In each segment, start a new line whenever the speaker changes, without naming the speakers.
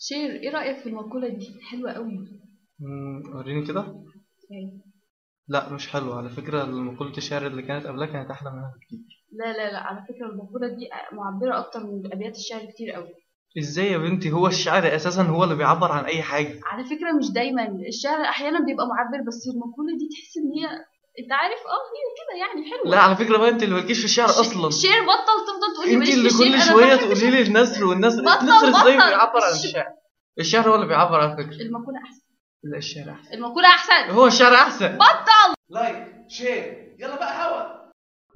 شير ايه رأيك في المقولة دي حلوة قوي
مم، وريني كده لا مش حلو على فكرة مقولة الشعر اللي كانت قبلها كانت أحلى منها بكتير
لا لا لا على فكرة المقولة دي معبرة أكتر من أبيات الشعر كتير قوي
إزاي يا بنتي هو الشعر أساسا هو اللي بيعبر عن أي حاجة
على فكرة مش دايما الشعر أحيانا بيبقى معبر بس المقولة دي تحس إن هي أنت عارف اه هي كده يعني حلوة
لا على فكرة بقى أنت اللي مالكيش في الشعر أصلا
الشعر بطل تفضل تقولي
أنت
ماليش
اللي
في الشعر
كل
أنا
شوية
بحب
تقولي لي النثر والنثر
بطل-
النثر إزاي
بطل.
بيعبر عن
الش-
الشعر الشعر هو اللي بيعبر على فكرة
المقولة أحسن
لا الشعر أحسن
المقولة أحسن
هو الشعر أحسن
بطل
لايك شير يلا بقى هوا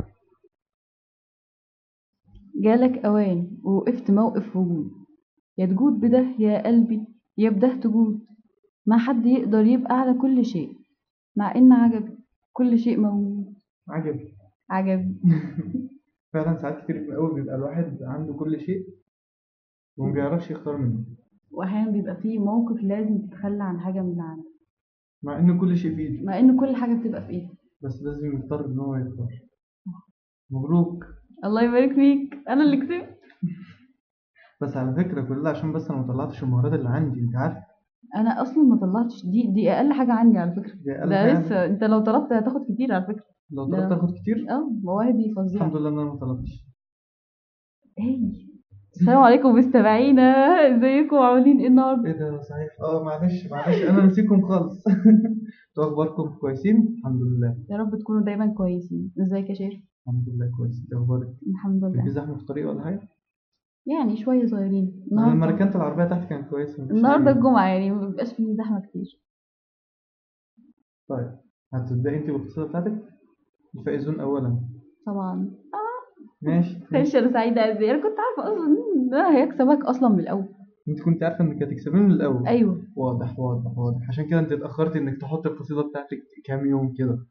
جالك أوان ووقفت موقف وجود يا تجود بده يا قلبي يا بده تجود ما حد يقدر يبقى على كل شيء مع إن عجب كل شيء موجود
عجب
عجب
فعلا ساعات كتير في الأول بيبقى الواحد عنده كل شيء وما بيعرفش يختار منه
وأحيانا بيبقى فيه موقف لازم تتخلى عن حاجة من اللي عندك
مع إن كل شيء في إيده
مع إن كل حاجة بتبقى في إيدك
بس لازم يختار إن هو يختار مبروك
الله يبارك فيك أنا اللي كسبت
بس على فكرة كل ده عشان بس أنا ما طلعتش المهارات اللي عندي أنت عارف
أنا أصلا ما طلعتش دي دي أقل حاجة عندي على فكرة
دي أقل
ده
حاجة.
لسه أنت لو طلبت هتاخد كتير على فكرة
لو
ده-
طلبت تاخد كتير
اه مواهبي فظيعة
الحمد لله إن أنا ما طلبتش
هاي السلام عليكم مستمعينا ازيكم عاملين ايه النهارده
إيه ده صحيح أه معلش معلش أنا نسيكم خالص انتوا أخباركم كويسين؟ الحمد لله
يا رب تكونوا دايما كويسين ازيك يا شيخ
الحمد لله كويس إنت أخبارك؟
الحمد
كان في
لله
زحمة في الطريق ولا حاجة؟
يعني شويه صغيرين
أنا لما
النهارده
ركنت العربية تحت كانت كويسة مفيش
النهارده
حاجة.
الجمعه يعني ما بيبقاش فيه زحمه كتير
طيب هتبدأي أنت بالقصيدة بتاعتك؟ الفائزون أولا
طبعا
ماشي
معلش انا سعيده قد ايه انا كنت عارفه اصلا ان ده هيكسبك اصلا من الاول
أنت كنت عارفة إنك هتكسبين من الأول
ايوه
واضح واضح واضح عشان كده أنت اتأخرت إنك تحط القصيدة بتاعتك كام يوم كده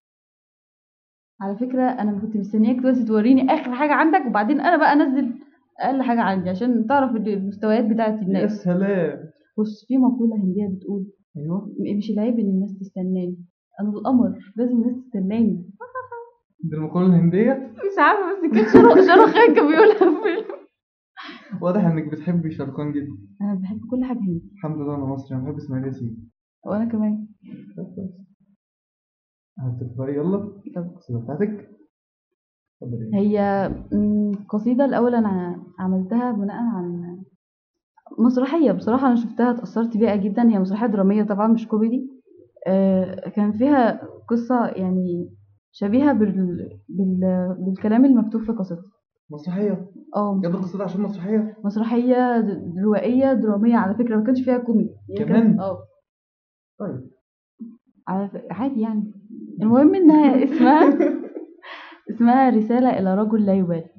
على فكره انا كنت مستنياك دلوقتي توريني اخر حاجه عندك وبعدين انا بقى انزل اقل حاجه عندي عشان تعرف المستويات بتاعت
يا
الناس
سلام
بص في مقوله هنديه بتقول
أيوه
م- مش العيب ان الناس تستناني انا القمر لازم الناس تستناني
دي المقولة الهندية
مش عارفه بس كان شاروخ شاروخ خان كان بيقولها في فيلم
واضح إنك بتحبي شاركان جدا
انا بحب كل حاجه هندي
الحمد لله أنا مصري أنا بحب إسماعيل ياسين
وانا كمان
طب كويس هتقرأي يلا
طب.
القصيدة بتاعتك اتفضلي
هي م، قصيده الاول انا عملتها بناء عن مسرحيه بصراحه انا شفتها اتاثرت بيها جدا هي مسرحيه دراميه طبعا مش كوميدي آه، كان فيها قصه يعني شبيهه بال... بال... بالكلام المكتوب في قصتها
مسرحية
اه
جاب القصيدة عشان مسرحية
مسرحيه د- روائيه دراميه على فكره ما كانش فيها كوميدي هي كانت-
كمان؟
اه
طيب
على ف- عادي يعني المهم انها اسمها اسمها رسالة إلى رجل لا يبالي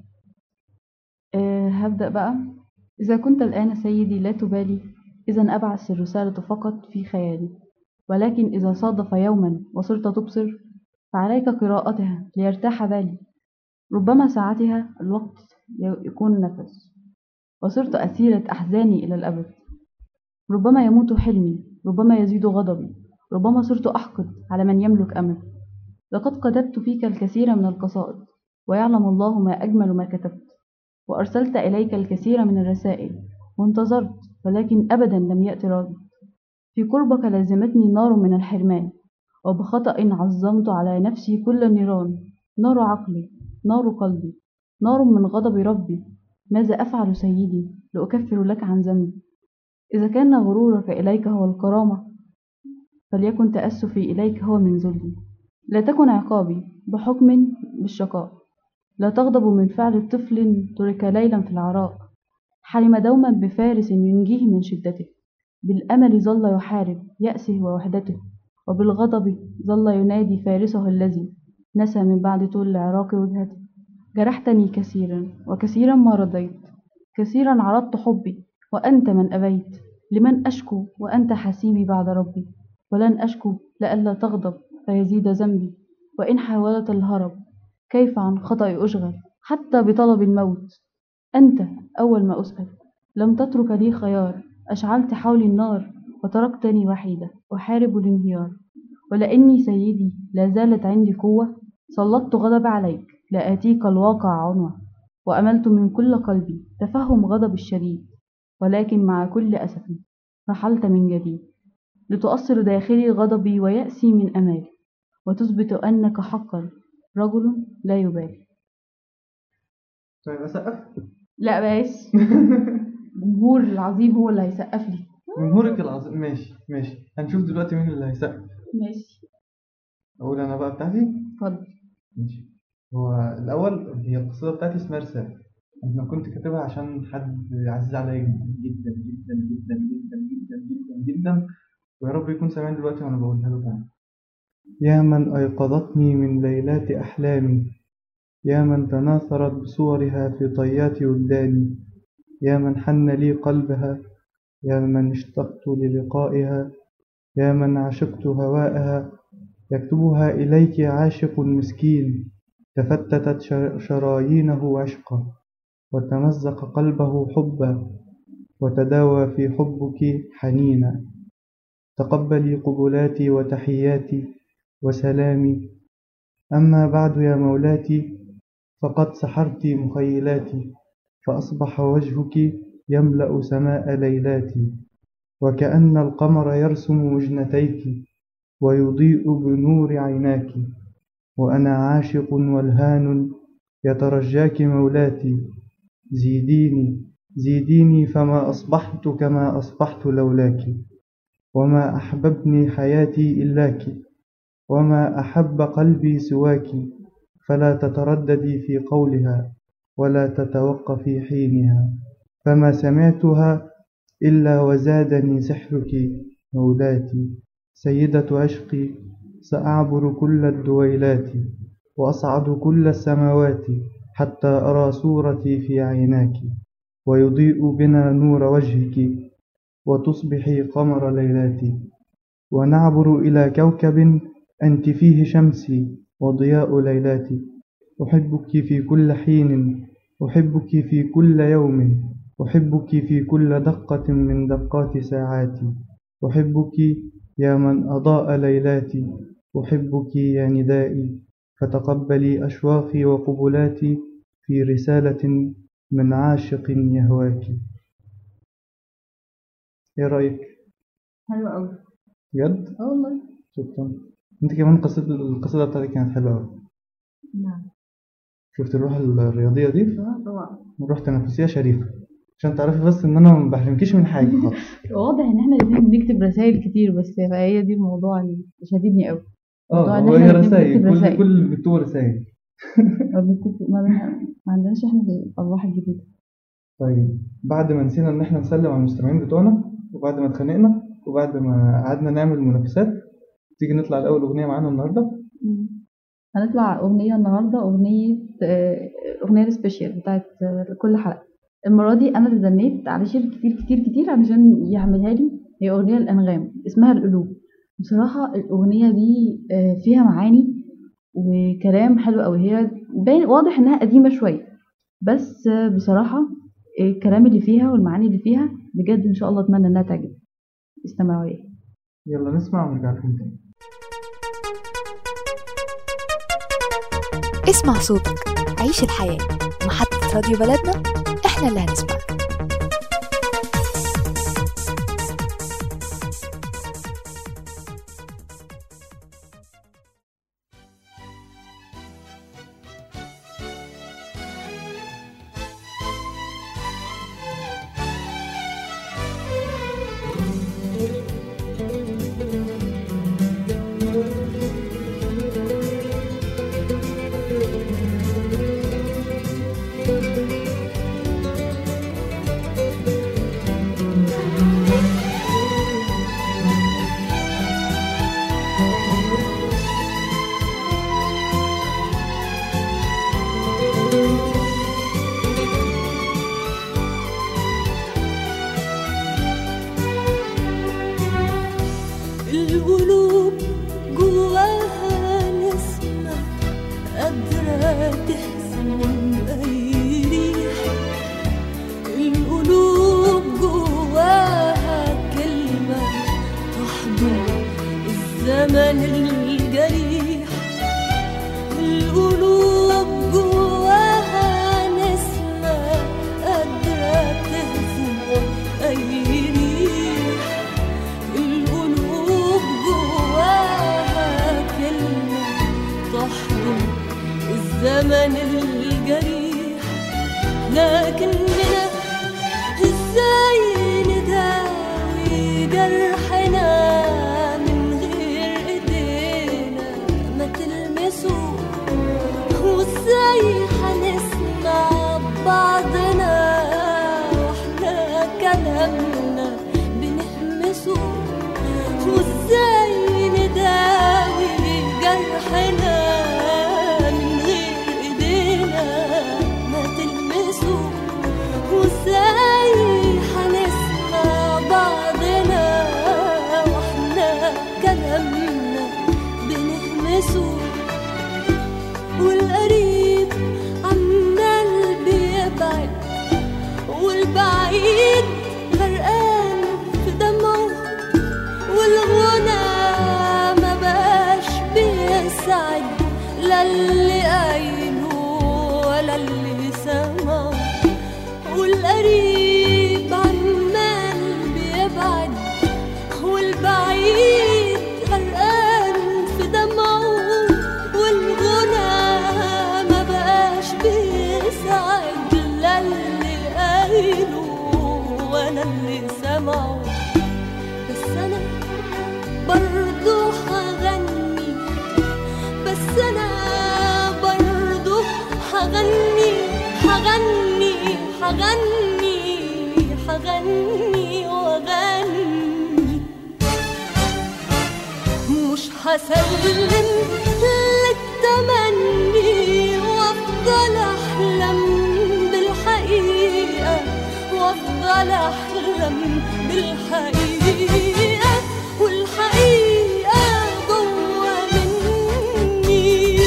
أه هبدأ بقى إذا كنت الآن سيدي لا تبالي إذا أبعث الرسالة فقط في خيالي ولكن إذا صادف يوما وصرت تبصر فعليك قراءتها ليرتاح بالي ربما ساعتها الوقت ي- يكون نفس وصرت أسيرة أحزاني إلى الأبد ربما يموت حلمي ربما يزيد غضبي ربما صرت أحقد على من يملك أمل لقد كتبت فيك الكثير من القصائد ويعلم الله ما أجمل ما كتبت وأرسلت إليك الكثير من الرسائل وانتظرت ولكن أبدا لم يأتي رد في قربك لازمتني نار من الحرمان وبخطأ عظمت على نفسي كل النيران نار عقلي نار قلبي نار من غضب ربي ماذا أفعل سيدي لأكفر لك عن ذنبي إذا كان غرورك إليك هو الكرامة فليكن تأسفي إليك هو من ذلي لا تكن عقابي بحكم بالشقاء لا تغضب من فعل طفل ترك ليلا في العراء حلم دوما بفارس ينجيه من شدته بالأمل ظل يحارب يأسه ووحدته وبالغضب ظل ينادي فارسه الذي نسى من بعد طول العراق وجهته جرحتني كثيرا وكثيرا ما رضيت كثيرا عرضت حبي وأنت من أبيت لمن أشكو وأنت حسيبي بعد ربي ولن أشكو لئلا تغضب فيزيد ذنبي وإن حاولت الهرب كيف عن خطأ أشغل حتى بطلب الموت أنت أول ما أسأل لم تترك لي خيار أشعلت حولي النار وتركتني وحيدة أحارب الانهيار ولأني سيدي لا زالت عندي قوة سلطت غضب عليك لآتيك الواقع عنوة وأملت من كل قلبي تفهم غضب الشديد ولكن مع كل أسف رحلت من جديد لتؤصل داخلي غضبي ويأسي من أمالي وتثبت أنك حقا رجل لا يبالي
طيب اسقف
لا بلاش الجمهور العظيم هو اللي هيسقف لي
جمهورك العظيم ماشي ماشي هنشوف دلوقتي مين اللي هيسقف
ماشي
اقول انا بقى بتاعتي
اتفضل
ماشي هو الاول هي القصيده بتاعتي اسمها رساله انا كنت كاتبها عشان حد عزيز عليا جدا جدا جدا جدا جدا جدا جدا ويا رب يكون سامعني دلوقتي وانا بقولها له فعلا يا من ايقظتني من ليلات احلامي يا من تناثرت بصورها في طيات وجداني يا من حن لي قلبها يا من اشتقت للقائها يا من عشقت هواءها يكتبها إليك عاشق مسكين تفتتت شر- شرايينه عشقا وتمزق قلبه حبا وتداوى في حبك حنينا تقبلي قبلاتي وتحياتي وسلامي أما بعد يا مولاتي فقد سحرت مخيلاتي فأصبح وجهك يملأ سماء ليلاتي وكأن القمر يرسم وجنتيك ويضيء بنور عيناك وأنا عاشق والهان يترجاك مولاتي زيديني زيديني فما أصبحت كما أصبحت لولاك وما أحببني حياتي إلاك وما أحب قلبي سواك فلا تترددي في قولها ولا تتوقفي حينها فما سمعتها إلا وزادني سحرك مولاتي سيدة عشقي سأعبر كل الدويلات وأصعد كل السماوات حتى أرى صورتي في عيناك ويضيء بنا نور وجهك وتصبحي قمر ليلاتي ونعبر إلى كوكب أنت فيه شمسي وضياء ليلاتي أحبك في كل حين أحبك في كل يوم أحبك في كل دقة من دقات ساعاتي أحبك يا من أضاء ليلاتي أحبك يا ندائي فتقبلي أشواقي وقبلاتي في رسالة من عاشق يهواك إيه رأيك؟
حلو قوي
بجد؟
اه والله
شكرا انت كمان قصيدة القصيدة بتاعتك كانت حلوة أوي
نعم
شفت الروح الرياضية دي؟
اه طبعا
روح تنافسية شريفة عشان تعرفي بس إن أنا ما بحرمكيش من حاجة خالص
واضح ان احنا الاثنين بنكتب رسائل كتير بس هي دي الموضوع اللي شديدني قوي موضوع
اه
إن
هو
إحنا
هي
الاتنين
رسايل
بنكتب
كل
رسايل.
كل بتوع رسايل
ما بنكتب- ما, بن- ما عندناش احنا في الارواح الجديده
طيب بعد ما نسينا إن إحنا نسلم على المستمعين بتوعنا وبعد ما اتخانقنا وبعد ما قعدنا نعمل منافسات تيجي نطلع الأول أغنية معانا النهاردة
مم. هنطلع أغنية النهاردة أغنية آه، أغنية سبيشال بتاعت آه، كل حلقة المرة دي أنا اللي زنيت على شير كتير كتير كتير علشان يعملها لي هي أغنية الأنغام اسمها القلوب بصراحة الأغنية دي آه، فيها معاني وكلام حلو أوي هي باين واضح إنها قديمة شوية بس آه، بصراحة الكلام اللي فيها والمعاني اللي فيها بجد إن شاء الله أتمنى إنها تعجب استمعوا ليها
يلا نسمع ونرجع لكم تاني
اسمع صوتك عيش الحياة محطة راديو بلدنا احنا اللي هنسمعك
القلوب جواها نسمة قادرة تهزم أي ريح القلوب جواها كلمة تحضن الزمن الجريح القلوب جواها نسمة قادرة تهزم أي ريح واغني واغني مش هسلم للتمني وافضل احلم بالحقيقة وافضل احلم بالحقيقة والحقيقة جوا مني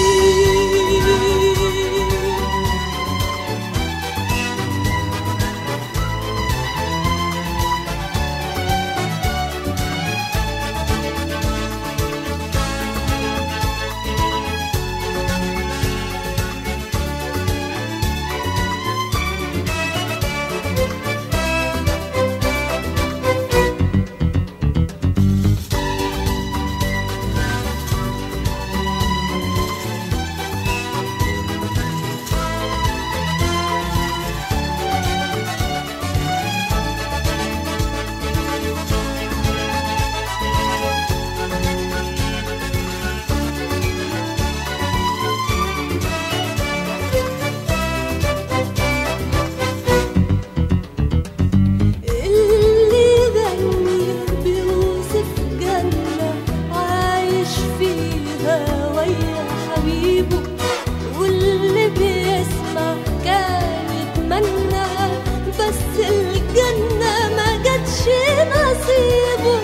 اللي غني بيوصف جنة عايش فيها ويا حبيبه واللي بيسمع كان يتمنى بس الجنة ما جاتش نصيبه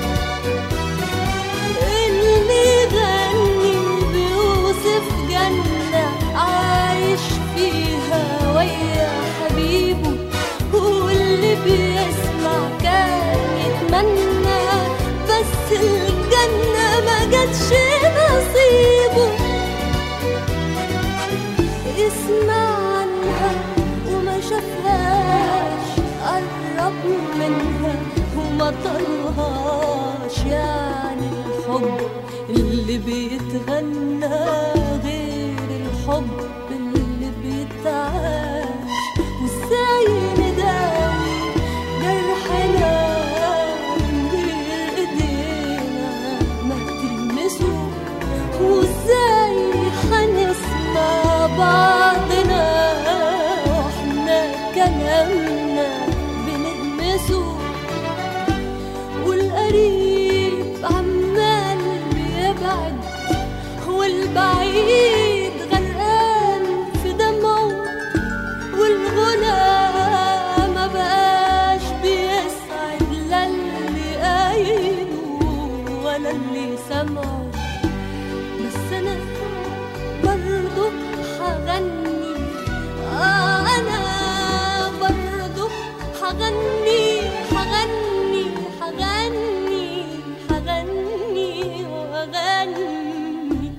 اللي غني بيوصف جنة عايش فيها ويا حبيبه واللي بيسمع كان يتمنى بس الجنة ما جاتش نصيبه يسمع عنها وما شافهاش قرب منها وما طلهاش يعني الحب اللي بيتغنى غير الحب اللي بيتعاش وازاي نداوي جرحنا من غير ايدينا ما تلمسه وازاي هنسمع بعضنا واحنا كلامنا بنهمسه والقريب عمال بيبعد والبعيد غرقان في دمعه والغنى ما بقاش بيسعد لا اللي قايله ولا اللي سمعه بس انا برضه هغني آه انا برضه هغني هغني هغني هغني واغني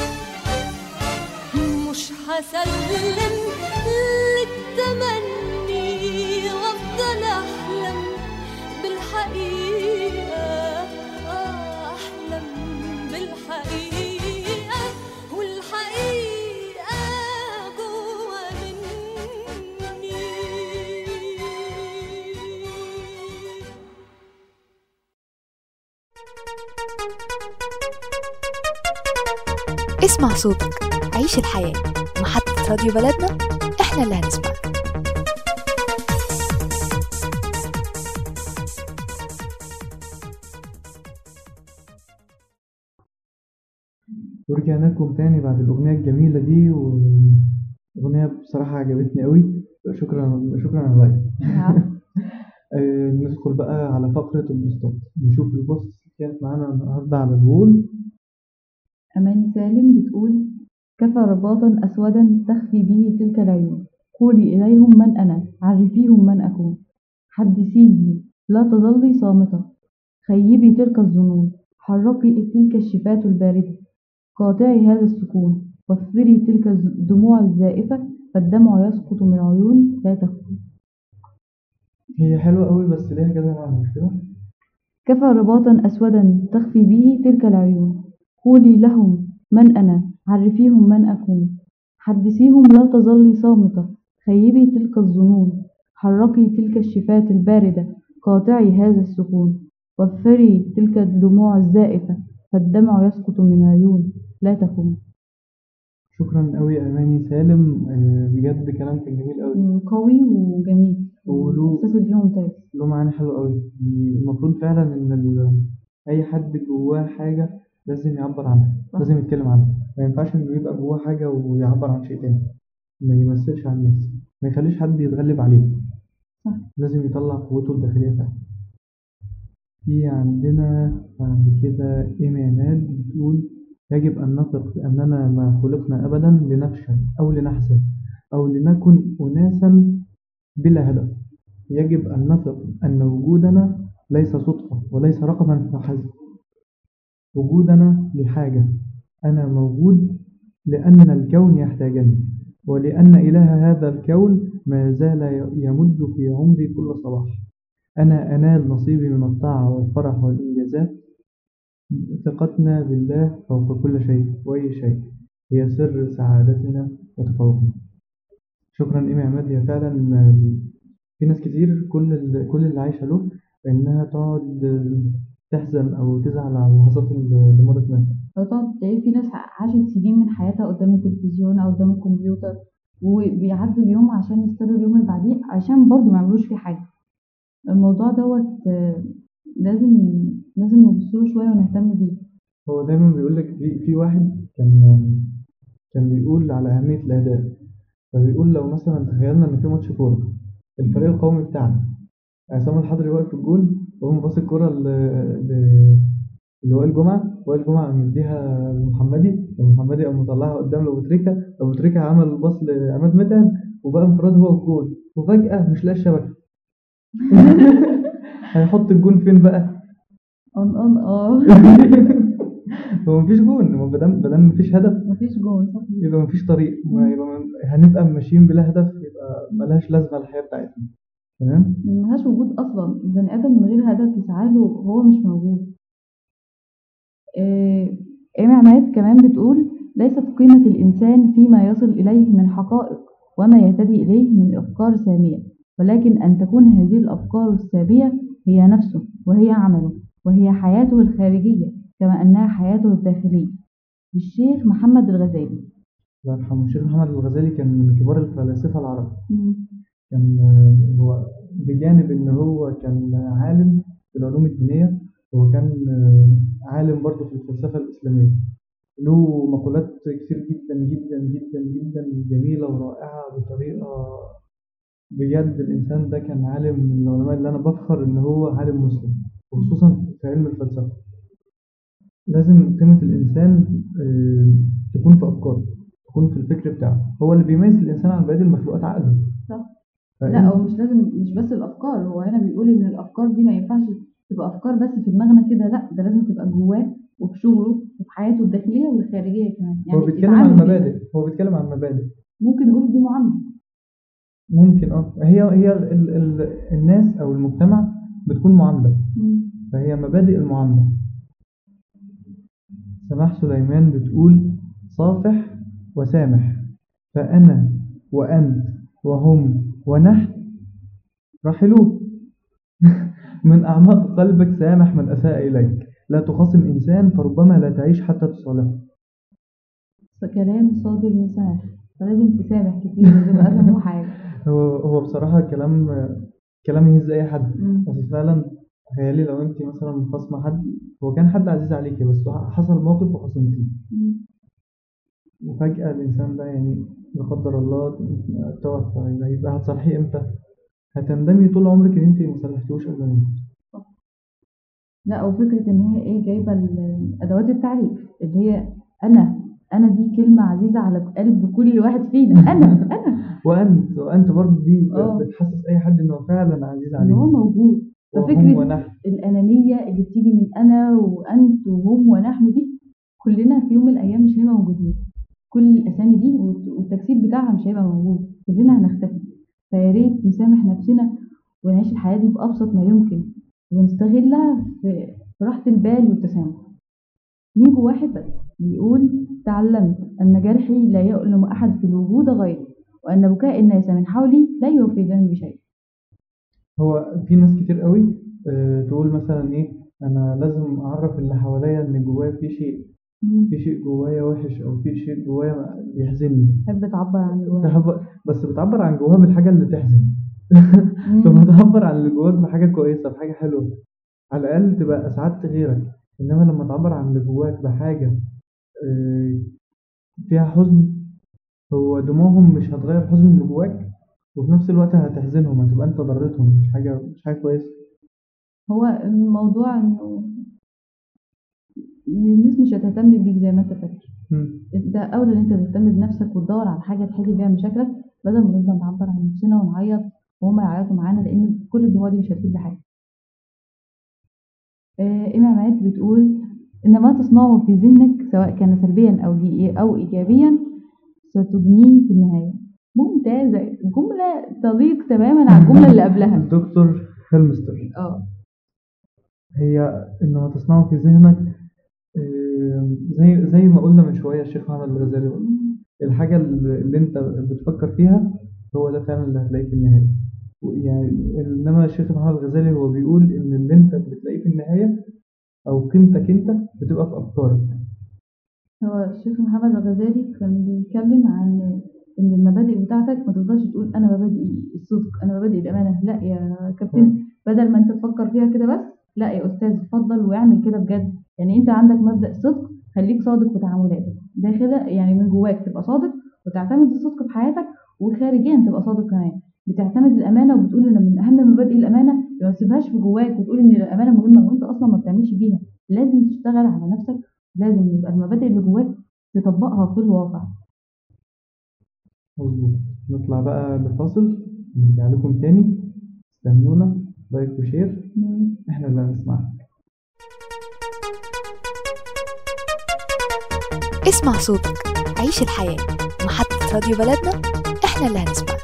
مش هسلم للتمني وافضل احلم بالحقيقة آه، احلم بالحقيقة والحقيقة جوا مني
اسمع صوتك عيش الحياة محطة راديو بلدنا احنا اللي هنسمعك
ورجعنا لكم تاني بعد الأغنية الجميلة دي والأغنية بصراحة عجبتني قوي شكرا شكرا على اللايك آه، ندخل بقى على فقرة البوستات نشوف البوست اللي كانت معانا النهاردة على الوول
أماني سالم بتقول كفى رباطا أسودا تخفي به تلك العيون قولي إليهم من أنا عرفيهم من أكون حدثيني لا تظلي صامتة خيبي تلك الظنون حركي تلك الشفات الباردة قاطعي هذا السكون وفري تلك الدموع الزائفة فالدمع يسقط من عيون لا تخفي
هي حلوة قوي بس ليها كذا معنى مش كده؟
كفى رباطا أسودا تخفي به تلك العيون قولي لهم من أنا عرفيهم من أكون حدثيهم لا تظلي صامتة خيبي تلك الظنون حركي تلك الشفات الباردة قاطعي هذا السكون وفري تلك الدموع الزائفة فالدمع يسقط من عيون لا تخون
شكرا قوي يا أماني سالم آه، بجد كلام كان جميل قوي
قوي وجميل
وله
احساس الفيه ممتاز
له معاني حلوة قوي المفروض فعلا إن ال... أي حد جواه حاجة لازم يعبر عنها
صح.
لازم يتكلم عنها ما ينفعش إنه يبقى جواه حاجة ويعبر عن شيء تاني ما يمثلش عن الناس ما يخليش حد يتغلب عليه
صح.
لازم يطلع قوته الداخلية فعلا في عندنا بعد كده إيمي عماد بتقول يجب أن نثق بأننا ما خلقنا أبدا لنفشل أو لنحزن أو لنكن أناسا بلا هدف يجب أن نثق أن وجودنا ليس صدفة وليس رقما فحسب وجودنا لحاجة أنا موجود لأن الكون يحتاجني ولأن إله هذا الكون ما زال ي- يمد في عمري كل صباح أنا أنال نصيبي من الطاعة والفرح والإنجازات ثقتنا بالله فوق كل شيء وأي شيء هي سر سعادتنا وتفوقنا شكرا إيمي عماد هي فعلا في ناس كتير كل اللي كل اللي عايشة له إنها تقعد تحزن أو تزعل على اللحظات اللي مرت منها
فتقعد تلاقي في ناس عاشت سنين من حياتها قدام التلفزيون أو قدام الكمبيوتر وبيعدوا اليوم عشان يستنوا اليوم اللي بعديه عشان برضه ما يعملوش فيه حاجة الموضوع دوت آه، لازم لازم نبصله شوية ونهتم بيه
هو دايما بيقول لك في, في واحد كان كان بيقول على أهمية الأداء فبيقول لو مثلا تخيلنا إن في ماتش كورة الفريق القومي بتاعنا عصام الحضري واقف في الجون وقام باص الكورة ل- ل- لوائل جمعة وائل جمعة قام مديها لمحمدي ومحمدي قام مطلعها قدام لأبو تريكة أبو تريكة عمل الباص لعماد متعب وبقى انفراد هو الجون وفجأة مش لاقي الشبكة هيحط الجون فين بقى؟
أن أن آه
هو مفيش جون هو بدل بدل مفيش هدف
مفيش جون صح
يبقى مفيش طريق ما يبقى من- هنبقى ماشيين بلا هدف يبقى ملهاش لازمة الحياة بتاعتنا تمام
ملهاش وجود أصلا البني آدم من غير هدف يسعى له هو مش موجود آه، إيمي عماد كمان بتقول ليست قيمة الإنسان فيما يصل إليه من حقائق وما يهتدي إليه من أفكار سامية ولكن أن تكون هذه الأفكار السامية هي نفسه وهي عمله وهي حياته الخارجية كما أنها حياته الداخلية للشيخ محمد الغزالي
الله يرحمه الشيخ محمد الغزالي كان من كبار الفلاسفة العرب كان آه، هو بجانب إن هو كان عالم في العلوم الدينية هو كان آه، عالم برضه في الفلسفة الإسلامية له مقولات كتير جدا جدا جدا جدا جميلة ورائعة بطريقة بجد الإنسان ده كان عالم من العلماء اللي أنا بفخر إن هو عالم مسلم وخصوصا في علم الفلسفة لازم قيمة الإنسان آه، تكون في أفكاره تكون في الفكر بتاعه هو اللي بيميز الإنسان عن بقية المخلوقات عقله
صح.
فإن-
لا هو مش لازم مش بس الافكار هو هنا بيقول ان الافكار دي ما ينفعش تبقى افكار بس في دماغنا كده لا ده لازم تبقى جواه وفي شغله وفي حياته الداخليه والخارجيه كمان
هو بيتكلم عن
يتعامل بيها.
مبادئ هو بيتكلم عن مبادئ
ممكن نقول دي معامله
ممكن اه هي هي ال ال ال الناس او المجتمع بتكون معاملة فهي مبادئ المعاملة سماح سليمان بتقول صافح وسامح فأنا وأنت وهم ونحن راحلون من أعماق قلبك سامح من أساء إليك لا تخاصم إنسان فربما لا تعيش حتى تصالحه
كلام صادر من سمح فلازم تسامح كتير وتبقى أهم حاجه
هو هو بصراحة كلام كلام يهز أي حد
مم.
بس فعلا تخيلي لو أنت مثلا مخاصمة حد هو كان حد عزيز عليكي بس حصل موقف وخصمتيه
مم.
وفجأة الإنسان ده يعني لا قدر الله توفى يبقى- يبقى هتصالحيه إمتى؟ هتندمي طول عمرك إن أنت ما صالحتيهوش قبل ما يموت
لا وفكره ان هي ايه جايبه ال- ادوات التعريف اللي هي انا انا دي كلمه عزيزه على قلب كل واحد فينا انا انا
وأنت وأنت برضه دي
آه.
بتحسس أي حد إنه فعلا عزيز
ان
عليه
هو موجود
وهم
ففكره
ونحن
الأنانية اللي بتيجي من أنا وأنت وهم ونحن دي كلنا في يوم من الأيام مش هنبقى موجودين كل الأسامي دي والت- والتجسيد بتاعها مش هيبقى موجود كلنا هنختفي فيا ريت نسامح نفسنا ونعيش الحياة دي بأبسط ما يمكن ونستغلها في في راحة البال والتسامح نيجو واحد بس بيقول تعلمت أن جرحي لا يؤلم أحد في الوجود غيري وأن بكاء الناس من حولي لا يفيدني بشيء
هو في ناس كتير قوي آه، تقول مثلا إيه أنا لازم أعرف اللي حواليا إن جوايا في شيء في شيء جوايا وحش أو في شيء جوايا بيحزنني
تحب تعبر عن الوهم
تحب- بس بتعبر عن جواها بالحاجة اللي تحزن لما تعبر عن اللي جواك بحاجة كويسة بحاجة حلوة على الأقل تبقى أسعدت غيرك إنما لما تعبر عن اللي جواك بحاجة آه، فيها حزن هو دموعهم مش هتغير الحزن اللي جواك وفي نفس الوقت هتحزنهم هتبقى أنت ضرتهم مش حاجة مش حاجة كويسة
هو الموضوع انه الناس مش هتهتم بيك زي ما انت فاكر
مم.
انت اولى ان انت تهتم بنفسك وتدور على حاجه تحل بيها مشاكلك بدل ما نفضل نعبر عن نفسنا ونعيط وهم يعيطوا معانا لان كل الدموع دي مش هتفيد بحاجه آه، إيمي عماد بتقول إن ما تصنعه في ذهنك سواء كان سلبيا أو جي- أو إيجابيا ستبنيه في النهاية ممتازة جملة تضيق تماما على الجملة اللي قبلها
الدكتور هيلمستر
اه
هي إن ما تصنعه في ذهنك آه، زي زي ما قلنا من شوية الشيخ محمد الغزالي قال، الحاجة اللي اللي أنت بتفكر فيها هو ده فعلا اللي هتلاقيه في النهاية يعني إنما الشيخ محمد الغزالي هو بيقول إن اللي أنت بتلاقيه في النهاية أو قيمتك أنت بتبقى في أفكارك
هو الشيخ محمد الغزالي كان بيتكلم عن ان المبادئ بتاعتك ما تقدرش تقول انا مبادئي الصدق انا مبادئي الامانه لا يا كابتن بدل ما انت تفكر فيها كده بس لا يا استاذ اتفضل واعمل كده بجد يعني انت عندك مبدا الصدق خليك صادق في تعاملاتك داخل يعني من جواك تبقى صادق وتعتمد الصدق في حياتك وخارجيا تبقى صادق كمان بتعتمد الامانه وبتقول ان من اهم مبادئ الامانه ما تسيبهاش في جواك وتقول ان الامانه مهمه وانت اصلا ما بتعملش بيها لازم تشتغل على نفسك لازم يبقى المبادئ اللي جواك تطبقها في الواقع
مظبوط نطلع بقى لفاصل نرجع لكم تاني استنونا لايك وشير احنا اللي هنسمعك
اسمع صوتك عيش الحياة محطة راديو بلدنا احنا اللي هنسمعك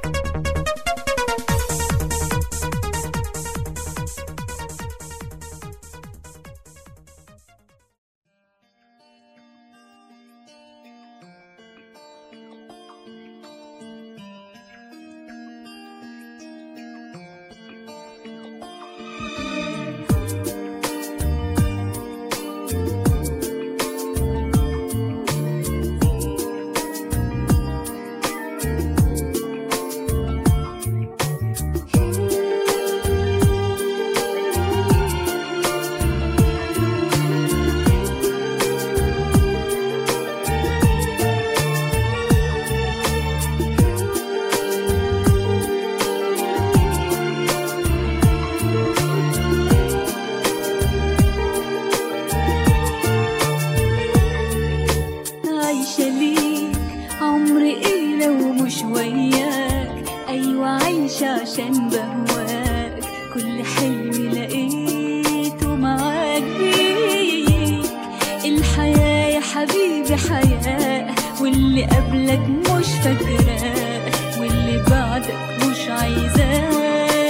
عايشة ليك عمري ايه لو مش وياك ايوه عايشة عشان بهواك كل حلم لقيته معاك بيك الحياة يا حبيبي حياة واللي قبلك مش فاكراه واللي بعدك مش عايزاه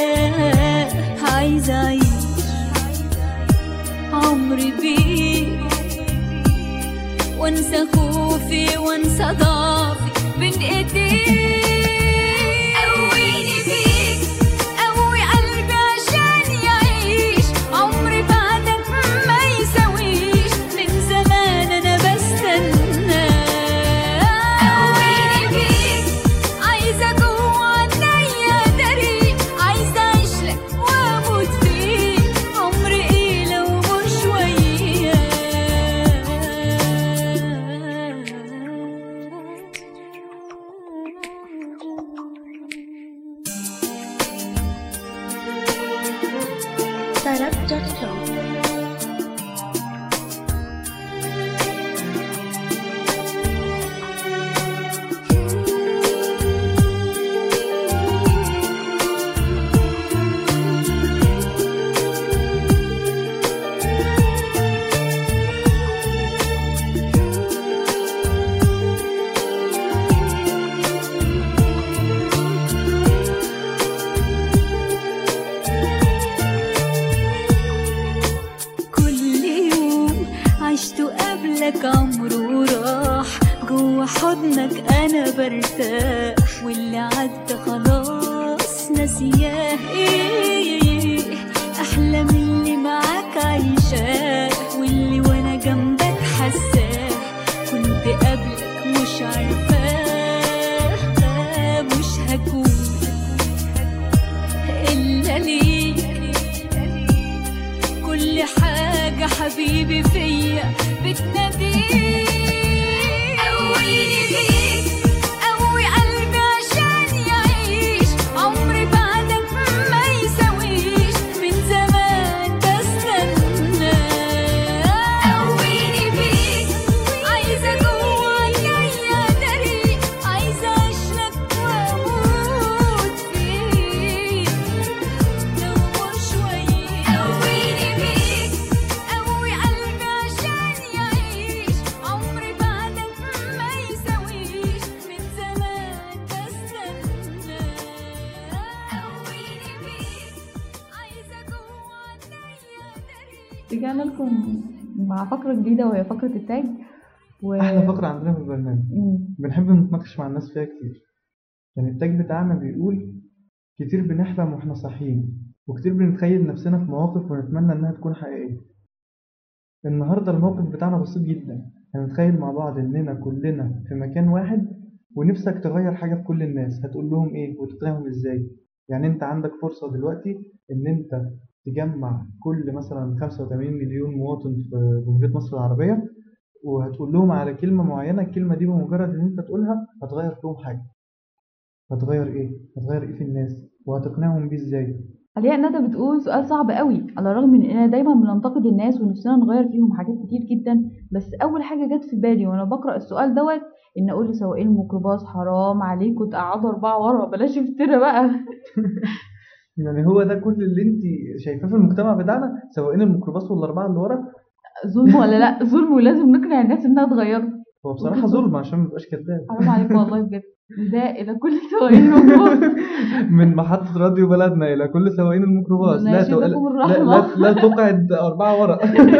عايزة أعيش عمري بيك وانسى خوفي وانسى ضعفي بين ايديك قويني بيك قوي قلبي عشان يعيش عمري بعدك ما يساويش من زمان انا بستنى قويني بيك عايزه جوه عينيا داري عايزه اعيش لك واموت فيك عمري ايه لو مش وياك كل يوم عشته قبلك عمره راح جوا حضنك انا برتاح واللي عدى خلاص ناسياه ايه احلى من اللي معاك عايشاه واللي وانا جنبك حساه كنت قبلك مش عارفاه مش هكون حبيبي فيا بتناديه قويني بيك قوي قلبي عشان يعيش عمري بعدك ما يساويش من زمان بستنى قويني بيك عايزة جوا عينيا داري عايزة أعيشلك وأموت فيك لو مش وياك قويني بيك قوي قلبي عشان يعيش عمري بعدك ما يساويش من زمان بستنى قويني بيك عايزة جوا عينيا داري
رجعنا لكم مع فقرة جديدة وهي فقرة التاج و...
احلى فقره عندنا في البرنامج
مم.
بنحب نتناقش مع الناس فيها كتير يعني التاج بتاعنا بيقول كتير بنحلم واحنا صاحيين وكتير بنتخيل نفسنا في مواقف ونتمنى انها تكون حقيقية النهاردة الموقف بتاعنا بسيط جدا هنتخيل مع بعض اننا كلنا في مكان واحد ونفسك تغير حاجة في كل الناس هتقول لهم ايه وتقنعهم ازاي يعني انت عندك فرصة دلوقتي ان انت تجمع كل مثلا 85 مليون مواطن في جمهورية مصر العربية وهتقول لهم على كلمة معينة الكلمة دي بمجرد إن أنت تقولها هتغير فيهم حاجة هتغير إيه؟ هتغير إيه في الناس؟ وهتقنعهم بيه إزاي؟
علياء ندى بتقول سؤال صعب قوي على الرغم من اننا دايما بننتقد الناس ونفسنا نغير فيهم حاجات كتير جدا بس اول حاجه جت في بالي وانا بقرا السؤال دوت ان اقول لسواقين الميكروباص حرام عليكم تقعدوا اربعه ورا بلاش افترا بقى
يعني هو ده كل اللي أنت شايفاه في المجتمع بتاعنا سواقين الميكروباص والأربعة اللي ورا
ظلم ولا لا ظلم ولازم نقنع الناس انها تغيره
هو بصراحة ظلم عشان ميبقاش كداب
حرام عليكم والله بجد ده الى كل سواقين الميكروباص
من محطة راديو بلدنا إلى كل سواقين الميكروباص لا
ناشدكم
تو... لا,
الرحمة.
لا, لا تقعد أربعة ورا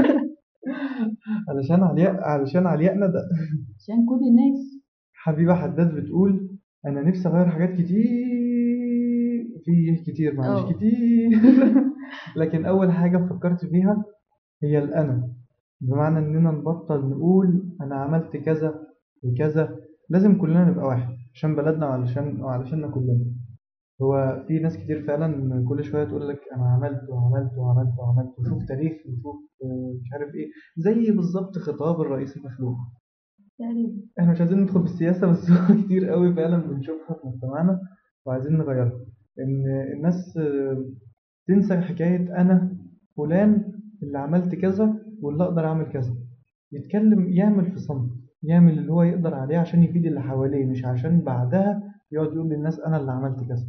علشان علياء علشان علياء ندى
عشان كل الناس
حبيبة حداد بتقول أنا نفسي أغير حاجات كتير في كتير معلش
أه.
كتير لكن أول حاجة فكرت فيها هي الأنا بمعنى إننا نبطل نقول أنا عملت كذا وكذا لازم كلنا نبقى واحد عشان بلدنا وعلشان وعلشاننا كلنا هو في ناس كتير فعلا كل شوية تقول لك أنا عملت وعملت وعملت وعملت وشوف تاريخ وشوف آه، مش عارف إيه زي بالظبط خطاب الرئيس المخلوع
تقريبا
احنا مش عايزين ندخل في السياسة بس هو كتير قوي فعلا بنشوفها في مجتمعنا وعايزين نغيرها ان الناس آه، تنسى حكاية انا فلان اللي عملت كذا واللي اقدر اعمل كذا يتكلم يعمل في صمت يعمل اللي هو يقدر عليه عشان يفيد اللي حواليه مش عشان بعدها يقعد يقول للناس انا اللي عملت كذا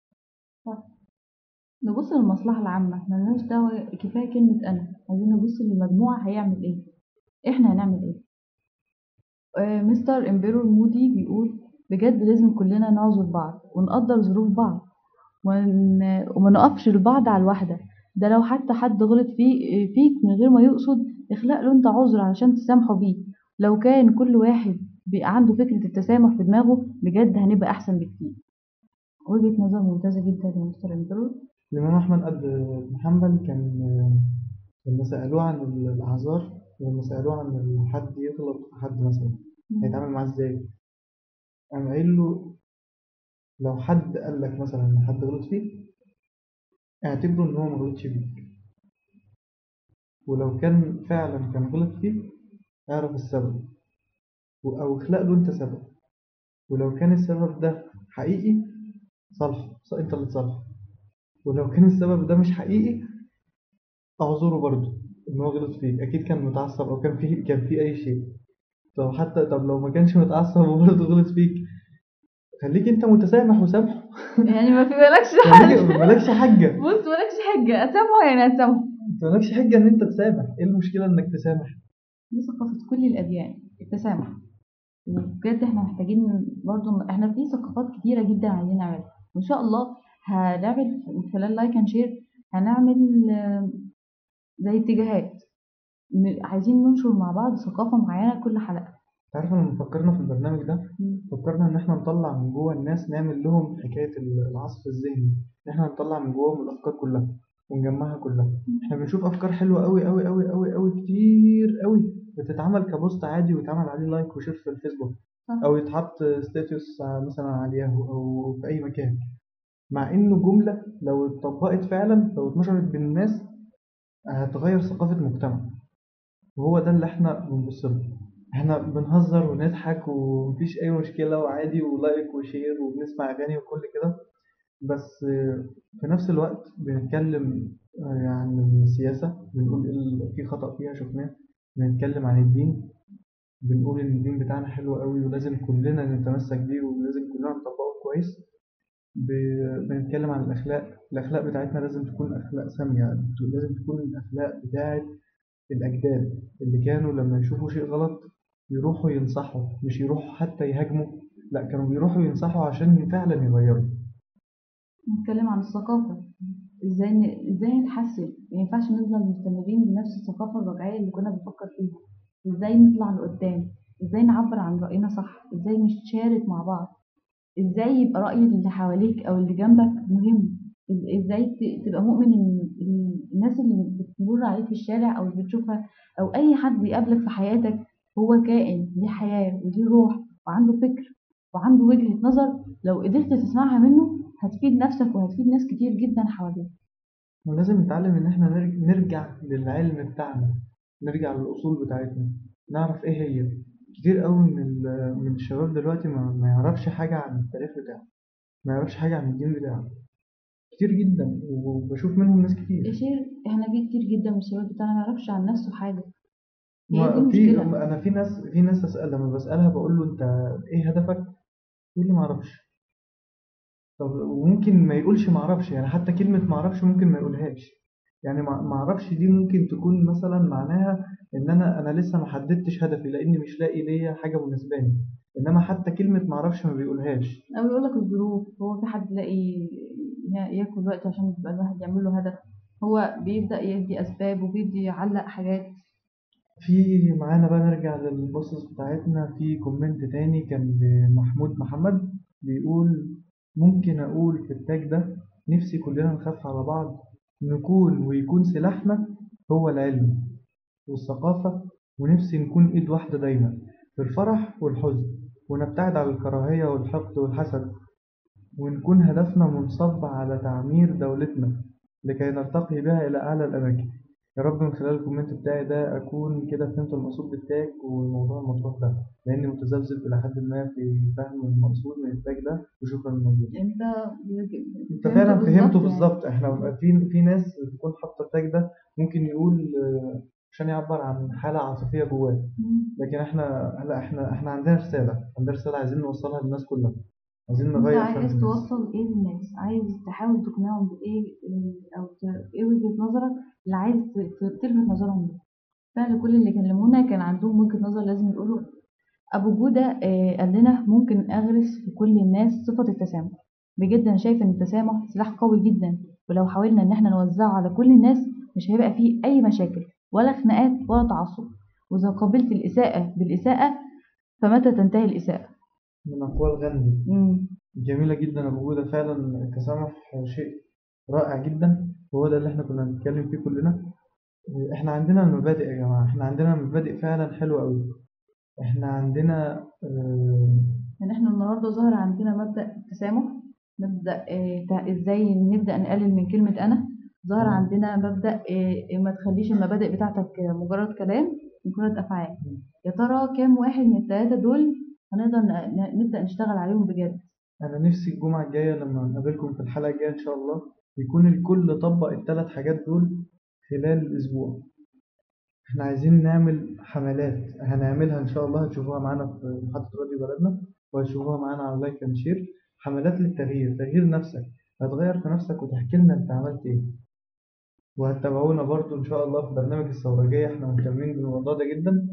نبص للمصلحة العامة ملناش دعوة كفاية كلمة أنا عايزين نبص للمجموعة هيعمل إيه إحنا هنعمل إيه آه، مستر إمبيرور مودي بيقول بجد لازم كلنا نعذر بعض ونقدر ظروف بعض ون- وما نقفش لبعض على الواحدة ده لو حتى حد غلط في فيك من غير ما يقصد اخلق له انت عذر علشان تسامحه بيه لو كان كل واحد بيبقى عنده فكرة التسامح في دماغه بجد هنبقى أحسن بكتير وجهة نظر ممتازة جدا يا مستر إمبيرور
الإمام أحمد قد بن حنبل كان آه، لما سألوه عن الأعذار لما سألوه عن حد يغلط في حد مثلا هيتعامل معاه ازاي قام قايل له لو حد قال لك مثلا ان حد غلط فيك اعتبره ان هو ما غلطش فيك ولو كان فعلا كان غلط فيك اعرف السبب و- او اخلق له انت سبب ولو كان السبب ده حقيقي صالحه ص- انت اللي تصالحه ولو كان السبب ده مش حقيقي اعذره برضه ان هو غلط فيك اكيد كان متعصب او كان فيه كان فيه اي شيء طب حتى طب لو ما كانش متعصب وبرضه غلط فيك خليك انت متسامح وسامحه
يعني ما في مالكش
خليك-
حل
مالكش حاجة
بص مالكش حجة أسامحه يعني أسامحه
انت مالكش حجة ان انت تسامح ايه المشكلة انك تسامح
دي ثقافة كل الأديان التسامح وبجد احنا محتاجين برضو احنا في ثقافات كتيرة جدا عايزين نعملها وإن شاء الله هنعمل من خلال لايك اند شير هنعمل آه، زي اتجاهات م- عايزين ننشر مع بعض ثقافة معينة كل حلقة
تعرف لما فكرنا في البرنامج ده فكرنا ان احنا نطلع من جوه الناس نعمل لهم حكاية العصف الذهني ان احنا نطلع من جواهم الافكار كلها ونجمعها كلها احنا بنشوف افكار حلوة قوي قوي قوي قوي قوي كتير قوي بتتعمل كبوست عادي ويتعمل عليه لايك وشير في الفيسبوك
صح.
او يتحط ستاتوس مثلا على الياهو او في اي مكان مع انه جملة لو اتطبقت فعلا لو اتنشرت بين الناس هتغير ثقافة مجتمع وهو ده اللي احنا بنبص له احنا بنهزر ونضحك ومفيش اي مشكلة وعادي ولايك وشير وبنسمع اغاني وكل كده بس آه، في نفس الوقت بنتكلم آه، عن السياسة بنقول ايه اللي في خطأ فيها شفناه بنتكلم عن الدين بنقول ان الدين بتاعنا حلو قوي ولازم كلنا نتمسك بيه ولازم كلنا نطبقه كويس ب- بنتكلم عن الأخلاق الأخلاق بتاعتنا لازم تكون أخلاق سامية لازم تكون الأخلاق بتاعت الأجداد اللي كانوا لما يشوفوا شيء غلط يروحوا ينصحوا مش يروحوا حتى يهاجموا لا كانوا بيروحوا ينصحوا عشان فعلا يغيروا
نتكلم عن الثقافة ازاي ن- ازاي نتحسن ما ينفعش نفضل مستمرين بنفس الثقافة الرجعية اللي كنا بنفكر فيها ازاي نطلع لقدام ازاي نعبر عن رأينا صح ازاي نتشارك مع بعض ازاي يبقى رأي اللي حواليك او اللي جنبك مهم إز- ازاي ت- تبقى مؤمن ان إن الناس اللي بتمر عليك في الشارع او اللي بتشوفها او اي حد بيقابلك في حياتك هو كائن ليه حياة وليه روح وعنده فكر وعنده وجهة نظر لو قدرت تسمعها منه هتفيد نفسك وهتفيد ناس كتير جدا حواليك
ولازم نتعلم إن إحنا نرج- نرجع للعلم بتاعنا نرجع للأصول بتاعتنا نعرف إيه هي كتير قوي من ال- من الشباب دلوقتي ما, ما يعرفش حاجة عن التاريخ بتاعه ما يعرفش حاجة عن الدين بتاعه كتير جدا وبشوف منهم ناس
يا
كتير
شير احنا في كتير جدا من الشباب بتاعنا ما يعرفش عن نفسه حاجة هي دي
ما في
المشكلة
أنا في ناس في ناس أسأل لما بسألها بقول له أنت إيه هدفك؟ يقول لي ما أعرفش طب وممكن ما يقولش ما أعرفش يعني حتى كلمة ما أعرفش ممكن ما يقولهاش يعني ما ما أعرفش دي ممكن تكون مثلا معناها إن أنا أنا لسه ما حددتش هدفي لأني مش لاقي ليا حاجة مناسباني إنما حتى كلمة ما أعرفش ما بيقولهاش
او يقول لك الظروف هو في حد يلاقي يا- ياكل وقت عشان يبقى الواحد يعمل له هدف هو بيبدأ يدي أسباب وبيبدأ يعلق حاجات
في معانا بقى نرجع للبوستس بتاعتنا في كومنت تاني كان لمحمود محمد بيقول ممكن أقول في التاج ده نفسي كلنا نخاف على بعض نكون ويكون سلاحنا هو العلم والثقافة ونفسي نكون إيد واحدة دايما في الفرح والحزن ونبتعد عن الكراهية والحقد والحسد ونكون هدفنا منصب على تعمير دولتنا لكي نرتقي بها إلى أعلى الأماكن يا رب من خلال الكومنت بتاعي ده أكون كده فهمت المقصود بالتاج والموضوع المطروح ده لأني متذبذب إلى حد ما في فهم المقصود من التاج ده وشكرا للموضوع
انت
انت فعلا فهمته
يعني.
بالظبط احنا في في ناس بتكون حاطه التاج ده ممكن يقول آه، عشان يعبر عن حاله عاطفيه جواه
مم.
لكن احنا لا احنا احنا عندنا رساله عندنا رساله عايزين نوصلها للناس كلها عايزين
انت
نغير فهم
عايز
الناس.
توصل ايه للناس عايز تحاول تقنعهم بايه ال- او ت- ايه وجهة نظرك اللي عايز ت- ت- تلفت نظرهم ليه فعلا كل اللي كلمونا كان عندهم وجهة نظر لازم يقولوا ابو جودة آه، قال لنا ممكن اغرس في كل الناس صفة التسامح بجد انا شايف ان التسامح سلاح قوي جدا ولو حاولنا ان احنا نوزعه على كل الناس مش هيبقى فيه اي مشاكل ولا خناقات ولا تعصب واذا قابلت الاساءة بالاساءة فمتى تنتهي الاساءة
من اقوال غاندي
مم.
جميله جدا ابو جوده فعلا التسامح شيء رائع جدا وهو ده اللي احنا كنا بنتكلم فيه كلنا احنا عندنا مبادئ يا جماعه احنا عندنا مبادئ فعلا حلوه قوي احنا عندنا آه،
ان احنا النهارده ظهر عندنا مبدأ التسامح مبدأ آه، تع- ازاي نبدأ نقلل من كلمة انا ظهر
مم.
عندنا مبدأ آه، ما تخليش المبادئ بتاعتك آه، مجرد كلام مجرد افعال
مم.
يا ترى كام واحد من الثلاثة دول هنقدر ن- ن- نبدأ نشتغل عليهم بجد
انا نفسي الجمعه الجايه لما نقابلكم في الحلقه الجايه ان شاء الله يكون الكل طبق الثلاث حاجات دول خلال الاسبوع احنا عايزين نعمل حملات هنعملها ان شاء الله هتشوفوها معانا في محطه راديو بلدنا وهتشوفوها معانا على لايك اند شير حملات للتغيير تغيير نفسك هتغير في نفسك وتحكي لنا انت عملت ايه وهتتابعونا برضو ان شاء الله في برنامج الثورجيه احنا مهتمين بالموضوع ده جدا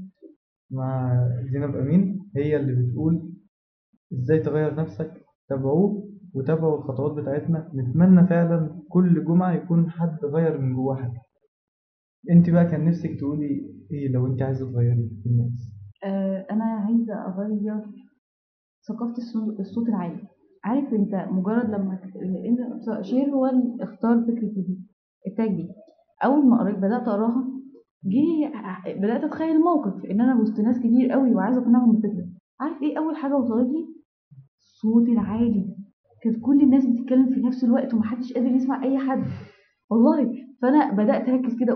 مع زينب امين هي اللي بتقول ازاي تغير نفسك تابعوه وتابعوا الخطوات بتاعتنا نتمنى فعلا كل جمعة يكون حد غير من جواه حاجة انت بقى كان نفسك تقولي ايه لو انت عايزة تغيري في الناس
آه، انا عايزة اغير ثقافة الصو- الصوت العالي عارف انت مجرد لما ت- لان شير هو اللي اختار فكرة دي التاج دي اول ما قريت بدأت اقراها جه بدأت اتخيل موقف ان انا وسط ناس كتير قوي وعايزة اقنعهم بالفكرة عارف ايه اول حاجة وصلت لي الصوت العالي كانت كل الناس بتتكلم في نفس الوقت ومحدش قادر يسمع اي حد والله فانا بدأت اركز كده اقول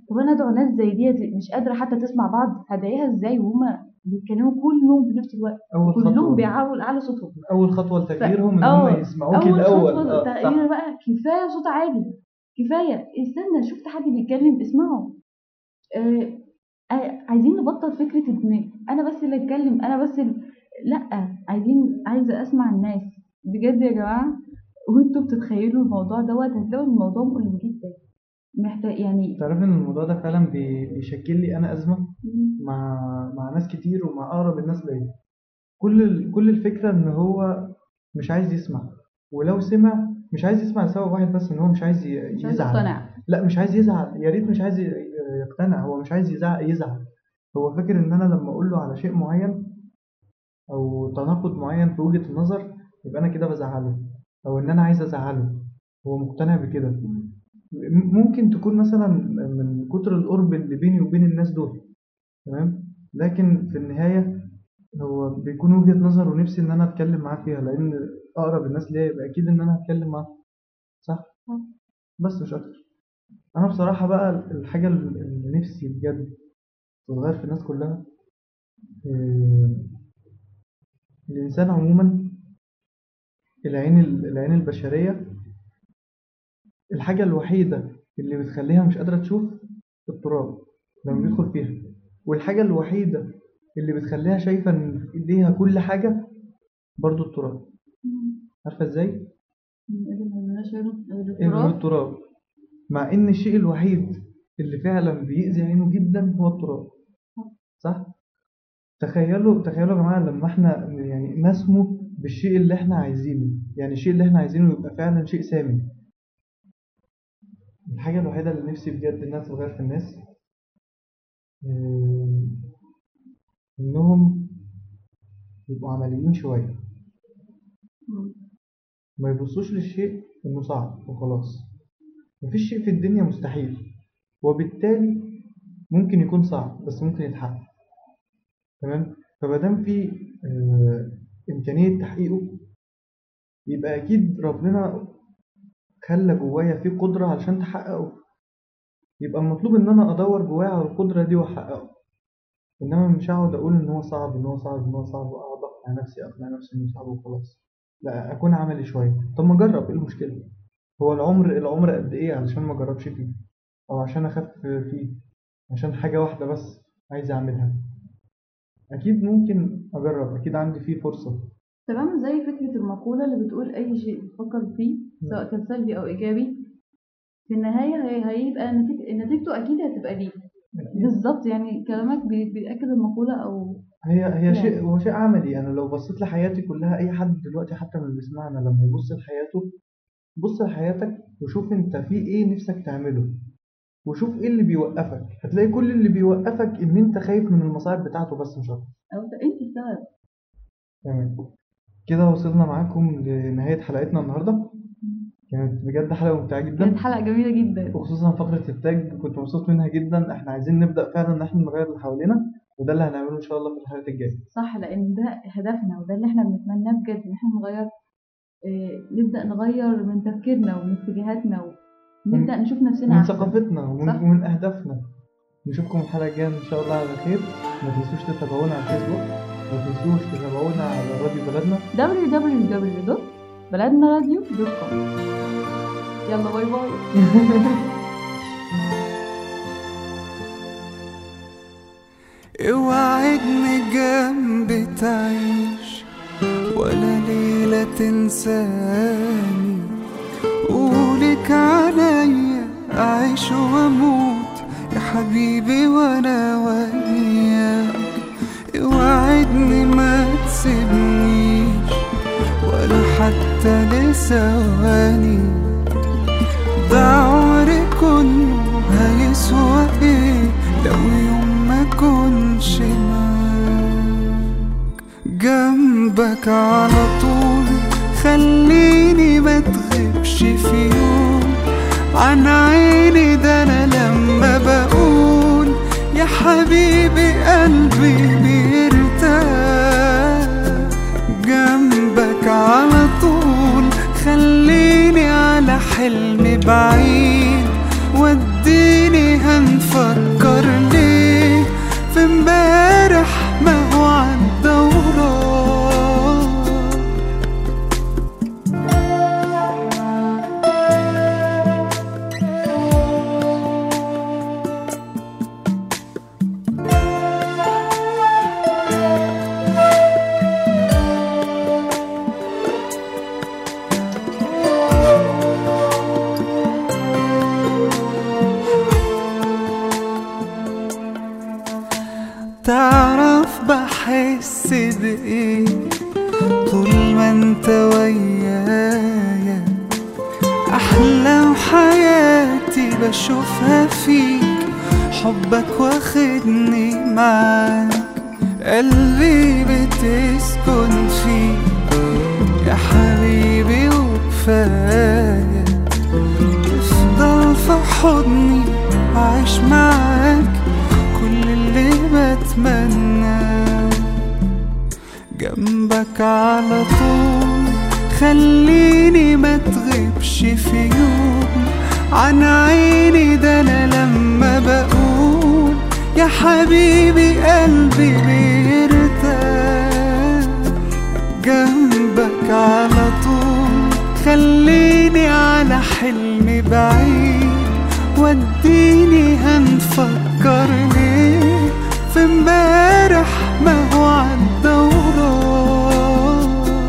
طب انا ادعو ناس زي دي مش قادره حتى تسمع بعض هدعيها ازاي وهما بيتكلموا كلهم في نفس الوقت
اول
كلهم
خطوه
بيعلوا اعلى صوتهم
اول خطوه لتغييرهم ان
آه،
هم يسمعوك
اول
الاول
خطوه
آه،
تغيير
صح.
بقى كفايه صوت عالي كفايه استنى شفت حد بيتكلم اسمعه آه آه، عايزين نبطل فكره ان انا بس اللي اتكلم انا بس اللي... لا عايزين عايزه اسمع الناس بجد يا جماعه وانتوا بتتخيلوا الموضوع دوت هتلاقوا الموضوع مؤلم جدا محتاج يعني
تعرف ان الموضوع ده فعلا بي- بيشكل لي انا ازمه مع مع ناس كتير ومع اقرب الناس ليا كل ال- كل الفكره ان هو مش عايز يسمع ولو سمع مش عايز يسمع لسبب واحد بس ان هو مش عايز ي-
مش عايز
يزعل
اقتنع
لا مش عايز يزعل يا ريت مش عايز ي- يقتنع هو مش عايز يزعل يزعل هو فاكر ان انا لما اقول له على شيء معين او تناقض معين في وجهة النظر يبقى انا كده بزعله او ان انا عايز ازعله هو مقتنع بكده م- ممكن تكون مثلا من كتر القرب اللي بيني وبين الناس دول تمام لكن في النهاية هو بيكون وجهة نظر ونفسي ان انا اتكلم معاه فيها لان اقرب الناس ليا يبقى اكيد ان انا هتكلم معاه صح بس مش اكتر انا بصراحة بقى الحاجة اللي نفسي بجد تتغير في الناس كلها آه، الانسان عموما العين العين البشرية الحاجة الوحيدة اللي بتخليها مش قادرة تشوف التراب لما بيدخل فيها والحاجة الوحيدة اللي بتخليها شايفة إن في إيديها كل حاجة برضو التراب عارفة إزاي؟ إيه هو
التراب
التراب مع إن الشيء الوحيد اللي فعلا بيأذي عينه جدا هو التراب صح؟ تخيلوا تخيلوا يا جماعة لما احنا يعني نسمو بالشيء اللي احنا عايزينه يعني الشيء اللي احنا عايزينه يبقى فعلا شيء سامي الحاجة الوحيدة اللي نفسي بجد إنها تتغير في الناس آه، إنهم يبقوا عمليين شوية ما يبصوش للشيء إنه صعب وخلاص مفيش شيء في الدنيا مستحيل وبالتالي ممكن يكون صعب بس ممكن يتحقق تمام فمادام في آه، إمكانية تحقيقه يبقى أكيد ربنا خلى جوايا في قدرة علشان تحققه يبقى المطلوب إن أنا أدور جوايا على القدرة دي وأحققه إنما مش هقعد أقول إن هو صعب إن هو صعب إن هو صعب وأقعد أقنع نفسي أقنع نفسي إنه صعب وخلاص لا أكون عملي شوية طب ما أجرب إيه المشكلة هو العمر العمر قد إيه علشان ما أجربش فيه أو عشان أخف فيه عشان حاجة واحدة بس عايز أعملها أكيد ممكن أجرب أكيد عندي فيه فرصة
تمام زي فكرة المقولة اللي بتقول أي شيء بتفكر فيه سواء كان سلبي أو إيجابي في النهاية هي- هيبقى نتيجة نتيجته أكيد هتبقى ليه بالظبط يعني كلامك بي- بيأكد المقولة أو
هي هي
يعني.
شيء هو شيء عملي انا لو بصيت لحياتي كلها اي حد دلوقتي حتى من اللي بيسمعنا لما يبص لحياته بص لحياتك وشوف انت في ايه نفسك تعمله وشوف ايه اللي بيوقفك هتلاقي كل اللي بيوقفك ان انت خايف من المصاعب بتاعته بس مش اكتر
أو أنت أنت السبب
تمام كده وصلنا معاكم لنهاية حلقتنا النهاردة كانت بجد حلقة ممتعة
كانت
جدا
حلقة جميلة جدا
وخصوصا فقرة التاج كنت مبسوط منها جدا احنا عايزين نبدأ فعلا ان احنا نغير اللي حوالينا وده اللي هنعمله ان شاء الله في الحلقات الجاية
صح لأن ده هدفنا وده اللي احنا بنتمناه بجد إن احنا نغير آه، نبدأ نغير من تفكيرنا ومن اتجاهاتنا ونبدأ نشوف نفسنا
من
أحسن.
ثقافتنا ومن,
صح.
ومن أهدافنا نشوفكم الحلقة الجاية إن شاء الله على خير ما تنسوش تتابعونا على الفيسبوك ما تنسوش تتابعونا على راديو بلدنا
www.بلدناراديو.com يلا باي باي
اوعدني جنبي تعيش ولا ليلة تنساني قولك عليا أعيش وأموت يا حبيبي وأنا وياك اوعدني ما تسيبنيش ولا حتى لثواني ده عمري كله هيسوى ايه لو يوم ما كنش معاك جنبك على طول خليني ما تغيبش في يوم عن عيني ده انا لما بقول يا حبيبي قلبي بيرتاح جنبك على طول خليني على حلم بعيد وديني هنفرد تعرف بحس بإيه طول ما انت ويايا أحلام حياتي بشوفها فيك حبك واخدني معاك قلبي بتسكن فيك يا حبيبي وكفاية تفضل في حضني وعيش معاك كل اللي بتمناه جنبك على طول خليني ما تغيبش في يوم عن عيني ده انا لما بقول يا حبيبي قلبي بيرتاح جنبك على طول خليني على حلم بعيد وديني هنفكر ليه في امبارح ما هو عدى وراه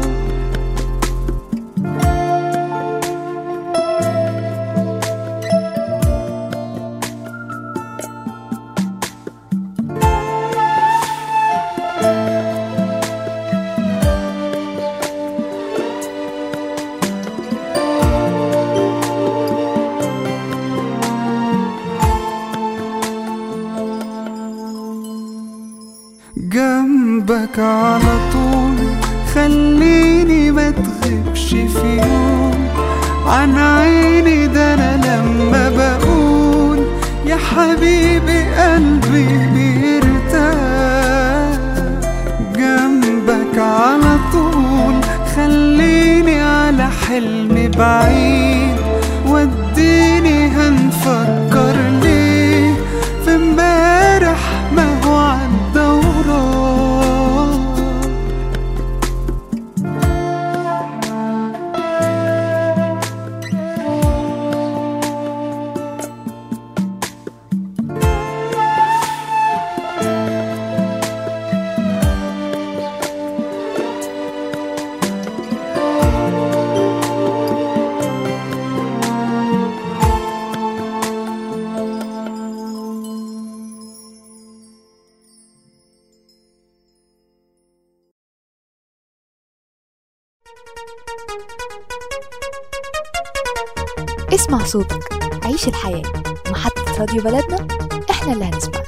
جنبك على طول خليني ما تغيبش في يوم عن عيني ده انا لما بقول يا حبيبي قلبي بيرتاح جنبك على طول خليني على حلم بعيد وديني هنفكر ليه في امبارح ما هو عدى وراه
اسمع صوتك عيش الحياة محطة راديو بلدنا احنا اللي هنسمع